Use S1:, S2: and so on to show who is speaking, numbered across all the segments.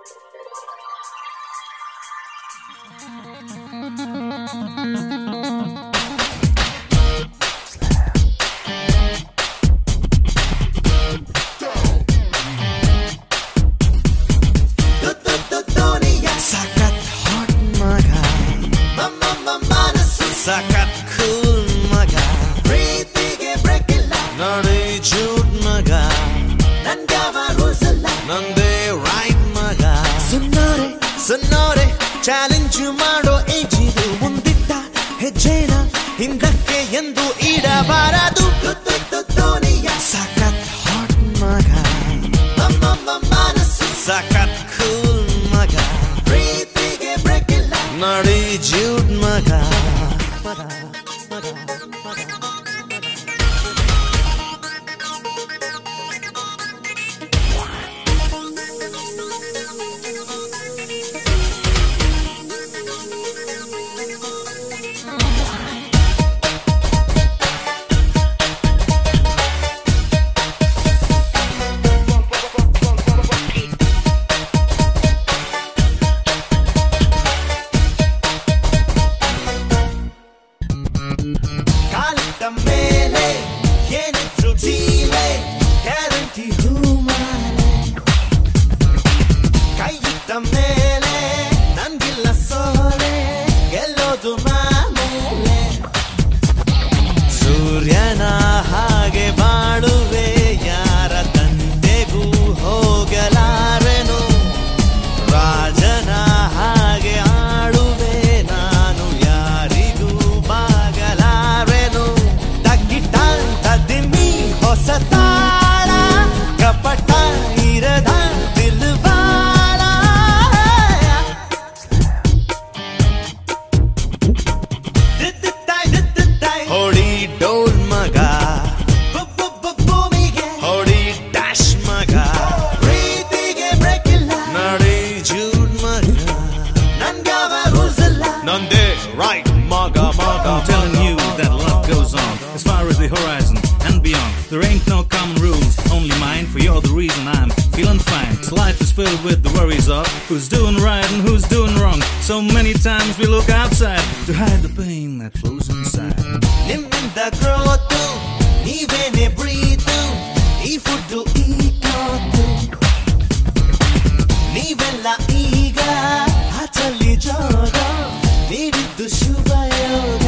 S1: ಸಖತ್ ಹಾಟ್ ಮಗ ಸಖತ್ ಕೂಲ್ ಮಗ ನೋಡಿ ಜೂಡ್ ಮಗ ನಂದೇ ರೈಟ್ ಮಗ ಸುನ್ನೋರೆ ಸುನ್ನೋರೆ ಚಾಲೆಂಜ್ ಮಾಡೋ ಏಜಿದು ಮುಂದಿಟ್ಟ ಹೆಜ್ಜೆನ ಹಿಂದಕ್ಕೆ ಎಂದು ಇಡಬಾರದು ಸಖತ್ ಹಾಟ್ ಮಗ ಸಖತ್ ಕೂಲ್ ಮಗ ನೋಡಿ ಜೂಡ್ ಮಗ ಕಾಲಿಟ್ಟ ಮೇಲೆ ಏನಿದ್ರು ಡೀಲೆ ಗ್ಯಾರಂಟಿ ಹೂ ಮಾಲೆ ಕೈ ಇಟ್ಟ ಮೇಲೆ ನಂಗಿಲ್ಲ ಸೋಲೆ ಗೆಲ್ಲೋದು ಮಾಮೂಲೆ ಸೂರ್ಯನ ಹಾಗೆ ಬಾಳುವೆ ಯಾರ ತಂದೆಗೂ ಹೋಗಲಾರೆನು ರಾಜನ ಹಾಗೆ ಆಡುವೆ ನಾನು ಯಾರಿಗೂ ಬಾಗಲಾರೆನು ತಗ್ಗಿಟ್ಟ ತದಿಮ್ಮಿ ಹೊಸ ತಾಳ ಕಪಟ ಇರದ ದಿಲ್ವಾಳ ಹೊಡಿ ಡೋಲ್ ಮಗ ಹೊಡಿ ಡ್ಯಾಶ್ ಮಗ ನಡಿ ಜೂಡ್ ಮಗ ನಂದೇ ರೈಟ್ ಮಗ ಮಗ
S2: I'm telling you that love goes on as far as the horizon and beyond. There ain't no common rules, only mine. For you're the reason I'm feeling fine. This life is filled with the worries of who's doing right and who's doing wrong. So many times we look outside to hide the pain that flows inside.
S1: ನಿಮ್ಮಿಂದ growth ನೀವೇನೆ breath ಈ food ಈ cloth ನೀವೆಲ್ಲ ಈಗ ಹಚಲಿ ಜೋಗ ನೀಡಿದ್ದು ಶುಭ ಯೋಗ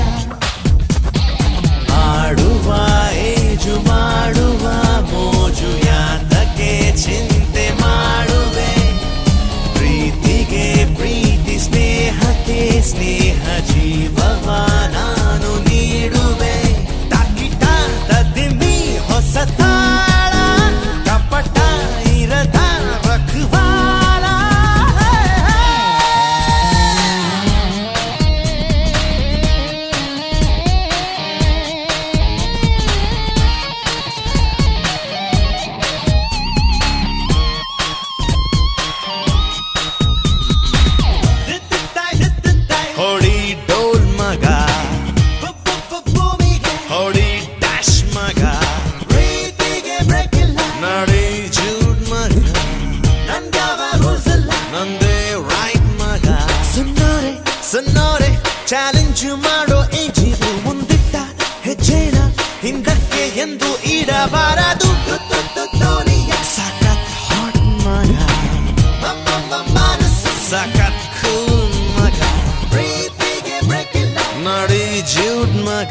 S1: ಆಡುವ age ಮಾಡುವ ಮೋಜು ಯಾತಕ್ಕೆ ಚಿಂತೆ ಮಾಡುವೆ ಪ್ರೀತಿಗೆ ಪ್ರೀತಿ ಸ್ನೇಹಕ್ಕೆ ಸ್ನೇಹ ಜೀವವ ನಾನು ನೀಡುವೆ ತಾಕಿಟ ತದಿಮಿ ಹೊಸ ತಾಳ ಕಪಟ ಇರದ ರಖವಾಳ ಹೊಡಿ ಡೋಲ್ ಮಗ ಹೊಡಿ ಡ್ಯಾಶ್ ಮಗ ನಡಿ ಜೂಡ್ ಮಗ ನಂದೇ ರೈಟ್ ಮಗ ಸುನ್ನೋರೆ ಸುನ್ನೋರೆ ಚಾಲೆಂಜ್ ಮಾಡೋ ಏಜಿದು ಮುಂದಿಟ್ಟ ಹೆಜ್ಜೆನ ಹಿಂದಕ್ಕೆ ಎಂದು ಇಡಬಾರದು ಸಖತ್ ಹಾಟ್ ಮಗ ಸಖತ್ ಕೂಲ್ ಮಗ ನಡಿ ಜೂಡ್ ಮಗ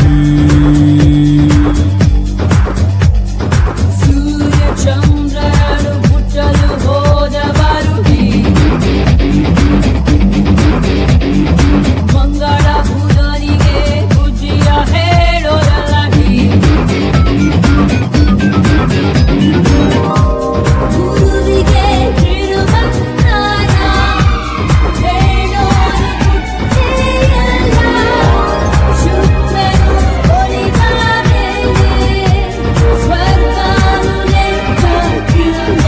S3: ಸೂರ್ಯ ಚಂದ್ರನು ಮುಟ್ಟಲು ಹೋದವರು ಮಂಗಳ ಬುಧನಿಗೆ ಬುದ್ಧಿಯ ಹೇಳೋದಲ್ಲ ಗುರುವಿಗೆ ತಿರುವಂತಾನ ಹೇಳೋದು ಬುದ್ಧಿಯಲ್ಲ ಶುಕ್ರನು ಒಲಿದ ಮೇಲೆ ಸ್ವರ್ಗನು ಲೆಕ್ಕಕ್ಕಿಲ್ಲ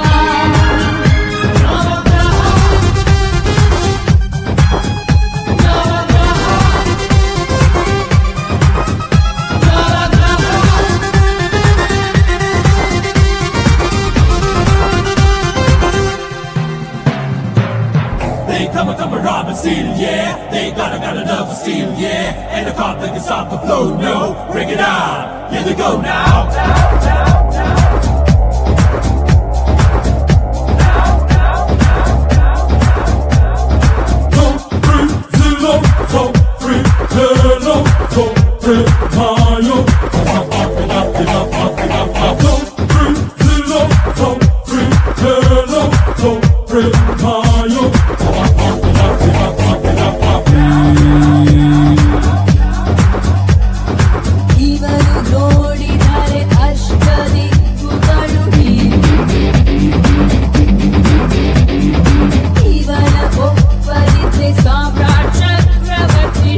S4: They come and come and rob and steal, yeah. They gotta got enough to steal, yeah. And the cop that can stop the flow, no. Bring it on, here they go now. Go free, zero, so free, hello, so free, Mario. Go free, zero, so free, hello, so free, Mario.
S3: ಇವರು ನೋಡಿದರೆ ಅಷ್ಟದಿಕ್ಕುಗಳು ಇವನ ಒಪ್ಪಲಿದ್ರೆ ಸಾಮ್ರಾಟ್ ಚಕ್ರವರ್ತಿ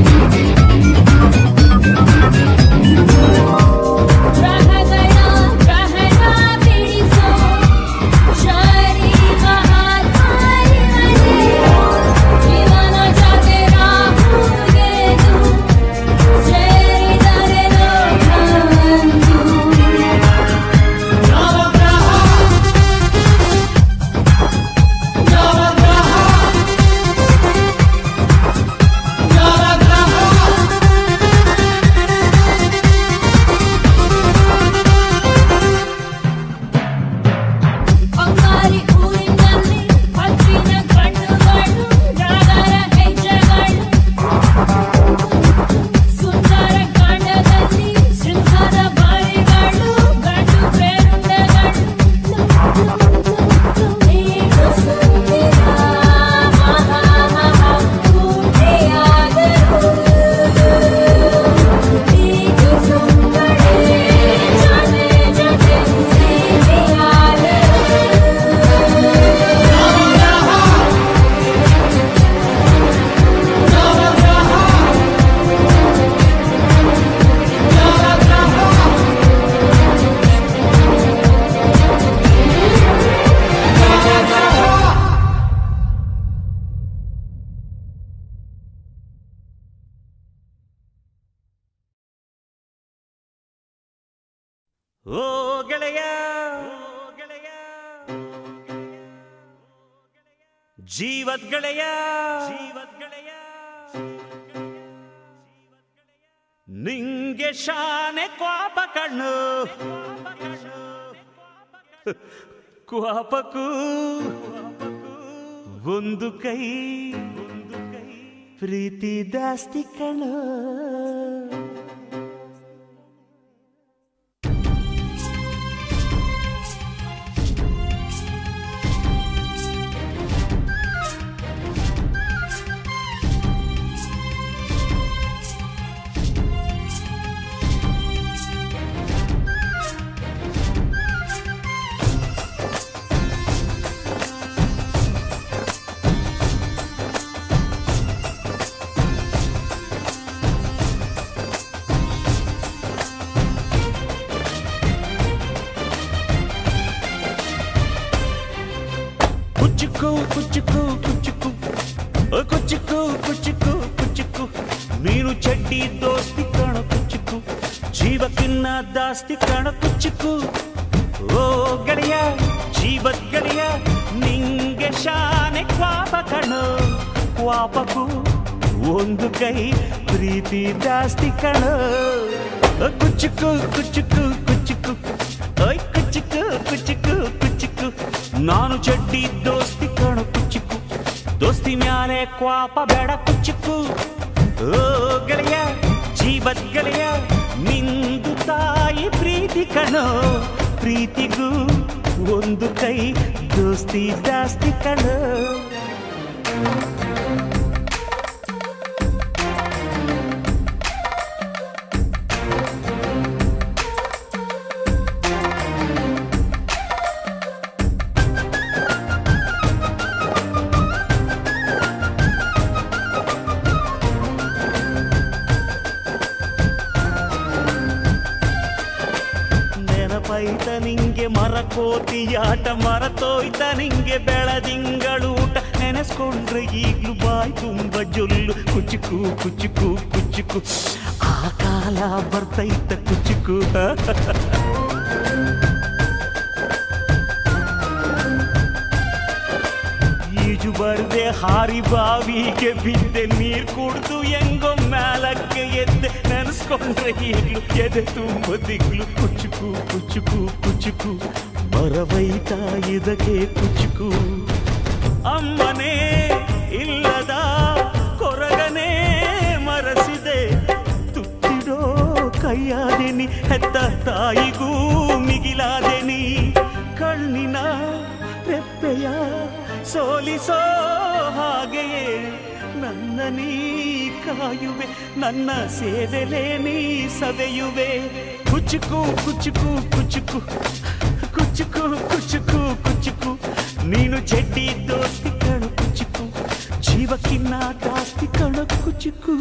S3: ಗ್ರಹಗಳ ಗ್ರಹಣ ಬಿಡಿಸೋ ಶರೀ ಮಹಾತ್ಮನೇ ಇವನ ಜೊತೆ ರಾಹುಗೆದು ಸೇರಿದರೆ ಲೋಕವಂದು ಅಂಗಾರಿ ಊರಿನಲ್ಲಿ ಹಚ್ಚಿನ ಕಣ್ಣುಗಳು ರಾಗರ ಹೆಜ್ಜೆಗಳು ಸುಂದರ ಕಾಂಡದಲ್ಲಿ ಸಿಂಹದ ಬಾರಿಗಳು ಗಂಡು ಬೇರುಂಡೆಗಳು ಈಗ ಸುಂದರ ಮಹಾ ಮಹಾ ಕೂಟೆಯಾದರು ಈಗ ಸುಂದರ ಜೊತೆ ಜೊತೆ ಸೇರಿಯಾದರು
S1: ಓ ಗೆಳೆಯ ಗೆಳೆಯ ಜೀವದ್ ಗೆಳೆಯ ಜೀವದ್ ಗೆಳೆಯ ನಿಂಗೆ ಶಾನೆ ಕ್ವಾಪ ಕಣ್ಣು ಕ್ವಾಪಕ್ಕೂ ಒಂದು ಕೈ ಪ್ರೀತಿ ದಾಸ್ತಿ ಕಣ್ಣು ಕುಚ್ಚುಕು ಕುಚ್ಚುಕು ಕುಚ್ಚುಕು ಓ ಕುಚ್ಚುಕು ಕುಚ್ಚುಕು ಕುಚ್ಚುಕು ನೀನು ಚಡ್ಡಿ ದೋಸ್ತಿ ಕಾಣ ಕುಚ್ಚುಕು ಜೀವಕ್ಕಿನ್ನ ದಾಸ್ತಿ ಕಾಣ ಕುಚ್ಚುಕು ಓ ಗೆಳೆಯ ಜೀವದ್ ಗೆಳೆಯ ನಿಂಗೆ ಶಾನೆ ಕ್ವಾಪ ಕಣೋ ಕ್ವಾಪಕ್ಕೂ ಒಂದು ಕೈ ಪ್ರೀತಿ ಜಾಸ್ತಿ ಕಣೋ ಓ ಕುಚ್ಚುಕು ಕುಚ್ಚುಕು ಕುಚ್ಚುಕು ಓಯ್ ಕುಚ್ಚುಕು ಕುಚ್ಚುಕು ಕುಚ್ಚುಕು ನಾನು ಚಡ್ಡಿ ದೋಸ್ತಿ ಕಣೋ ಕುಚ್ಚುಕು ದೋಸ್ತಿ ಮ್ಯಾಲೆ ಕ್ವಾಪ ಬೇಡ ಕುಚ್ಚುಕು ಓ ಗೆಳೆಯ ಜೀವ ಜೀವದ್ ಗೆಳೆಯ ನಿಂದು ತಾಯಿ ಪ್ರೀತಿ ಕಣೋ ಪ್ರೀತಿಗೂ ಒಂದು ಕೈ ದೋಸ್ತಿ ಜಾಸ್ತಿ ಕಣೋ ನೆನಪೈತ ನಿಂಗೆ ಮರಕೋತಿಯಾಟ ಮರತೋಯ್ತ ನಿಂಗೆ ಬೆಳದಿಂಗಳೂಟ ನೆನೆಸ್ಕೊಂಡ್ರೆ ಈಗ್ಲೂ ಬಾಯ್ ತುಂಬ ಜೊಲ್ಲು ಕುಚುಕು ಕುಚುಕು ಕುಚುಕು ಆ ಕಾಲ ಬರ್ತೈತ ಕುಚುಕು ಈಜು ಬರ್ದೆ ಹಾರಿ ಬಾವಿಗೆ ಬಿದ್ದೆ ನೀರ್ ಕುಡ್ದು ಹೆಂಗೋ ಮ್ಯಾಲಕ್ಕೆ ಎದ್ದೆ ನೆನೆಸ್ಕೊಂಡ್ರೆ ಈಗ್ಲು ಎದೆ ತುಂಬ ದಿಗ್ಲು ಕುಚುಕು ಕುಚುಕು ಕುಚುಕು ಬರವೈತ ಇದಕ್ಕೆ ಕುಚುಕು ಅಮ್ಮನೇ ಇಲ್ಲದ ಕೊರಗನೇ ಮರಸಿದೆ ತುತ್ತಿಡೋ ಕೈಯಾದೆನಿ ಹೆತ್ತ ತಾಯಿಗೂ ಮಿಗಿಲಾದೆನಿ ಕಣ್ಣಿನ ರೆಪ್ಪೆಯ ಸೋಲಿಸೋ ಹಾಗೆಯೇ ನನ್ನ ನೀ ಕಾಯುವೆ ನನ್ನ ಸೇವೆಲೆ ನೀ ಸವೆಯುವೆ ಕುಚುಕು ಕುಚುಕು ಕುಚುಕು ಕುಚುಕು ಕುಚುಕು ಕುಚುಕು ನೀನು ಚೆಡ್ಡಿ ದೋಸ್ತಿ ಕಣು ಕುಚುಕು ಜೀವಕ್ಕಿನ್ನ ಜಾಸ್ತಿ ಕಣು ಕುಚುಕು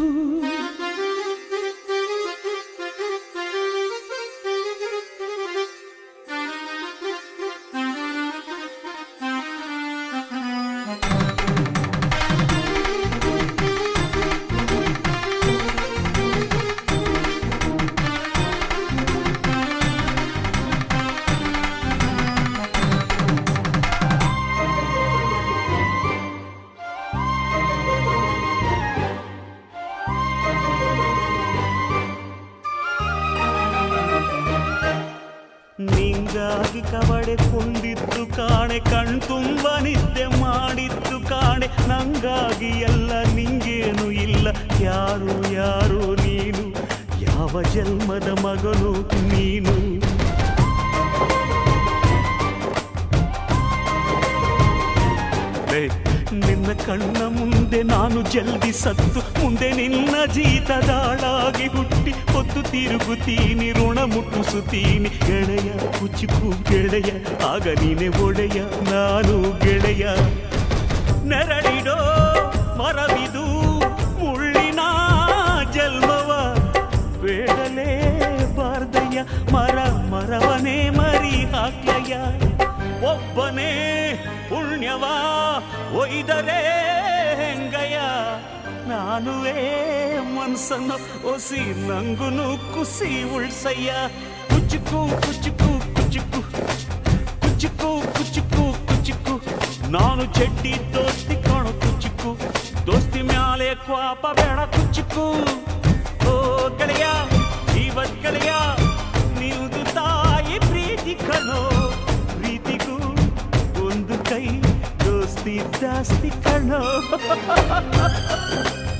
S1: ನಿಂಗಾಗಿ ಕವಡೆ ಕೊಂಡಿದ್ದು ಕಾಣೆ ಕಣ್ತುಂಬ ನಿದ್ದೆ ಮಾಡಿದ್ದು ಕಾಣೆ ನಂಗಾಗಿ ಎಲ್ಲ ನಿಂಗೇನು ಇಲ್ಲ ಯಾರು ಯಾರು ನೀನು ಯಾವ ಜನ್ಮದ ಮಗನು ನೀನು ಲೇ, ನಿನ್ನ ಕಣ್ಣ ಮುಂದೆ ನಾನು ಜಲ್ದಿ ಸತ್ತು ಮುಂದೆ ನಿನ್ನ ಜೀತದಾಳಾಗಿ ಹುಟ್ಟಿ ಹೊತ್ತು ತಿರುಗುತ್ತೀನಿ ಋಣ ಮುಟ್ಟಿಸುತ್ತೀನಿ ಗೆಳೆಯ ಕುಚುಕು ಗೆಳೆಯ ಆಗ ನೀನೆ ಒಡೆಯ ನಾನು ಗೆಳೆಯ ನೆರಳಿಡೋ ಮರವಿದು ಮುಳ್ಳಿನ ಜನ್ಮವ ಬೇಡಲೇ ಬಾರ್ದಯ್ಯ ಮರ ಮರವನೇ ಮರಿ ಹಾಕ್ಲಯ್ಯ ಒಬ್ಬನೇ ಪುಣ್ಯವ ಒಯ್ದರೆ ಹೆಂಗಯ್ಯ ನಾನುವೇ ಮನ್ಸನ್ನು ಒಸಿ ನಂಗುನು ಕುಸಿ ಉಳ್ಸಯ್ಯ ಕುಚುಕು ಕುಚುಕು ಕುಚುಕು ಕುಚುಕು ಕುಚುಕು ಕುಚುಕು ನಾನು ಚೆಡ್ಡಿ ದೋಸ್ತಿ ಕಾಣು ಕುಚುಕು ದೋಸ್ತಿ ಮ್ಯಾಲೆ ಕ್ವಾಪ ಬೇಡ ಕುಚುಕು ಓ ಗೆಳೆಯ ಜೀವದ್ ಗೆಳೆಯ ನೀವುದು ತಾಯಿ ಪ್ರೀತಿ ಕಣೋ ಪ್ರೀತಿಗೂ ಒಂದು ಕೈ ದೋಸ್ತಿ ಜಾಸ್ತಿ ಕಣೋ